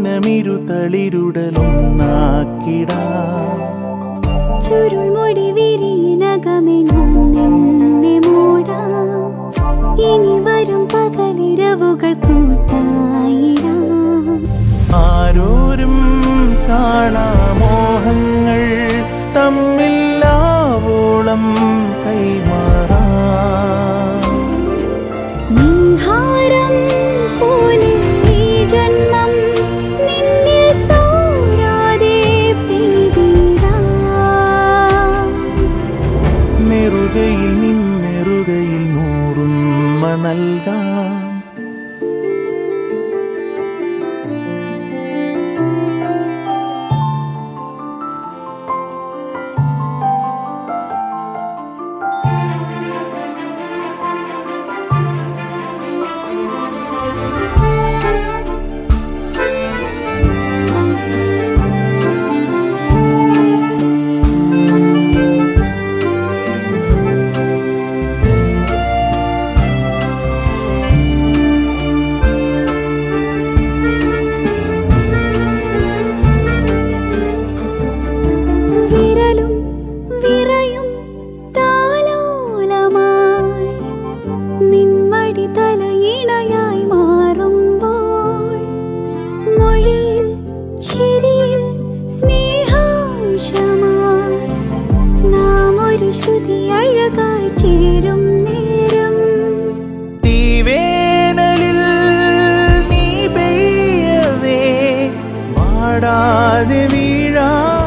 മനമിരുതളിരുടലൊന്നാക്കിടാം ചുരുൾമുടി വിരിയിനകമേ ഞാൻ നിന്നെ മൂടാം ഇനി വരും പകലിരവുകൾ കൂട്ടായിടാം ആരോരും കാണാമോഹങ്ങൾ തമ്മില്ലാവോളം കൈമാറാം നീഹാരം പോലെ ഈ ജന്മം നിന്നിൽ തോരാതെ പെയ്തിടാം നെറുകയിൽ നിന്നെറുകയിൽ നൂറുമ്മ നൽകാം വിരലും വിറയും താലോലമായി നിന്മടി തലയിണയായി മാറുമ്പോൾ മൊഴിയിൽ ചിരിയിൽ സ്നേഹാംശമായി നാം ഒരു ശ്രുതി അഴകായി ചേരും നേരം തീവേനലിൽ നീ പെയ്യവേ വാടാതെ വീഴാ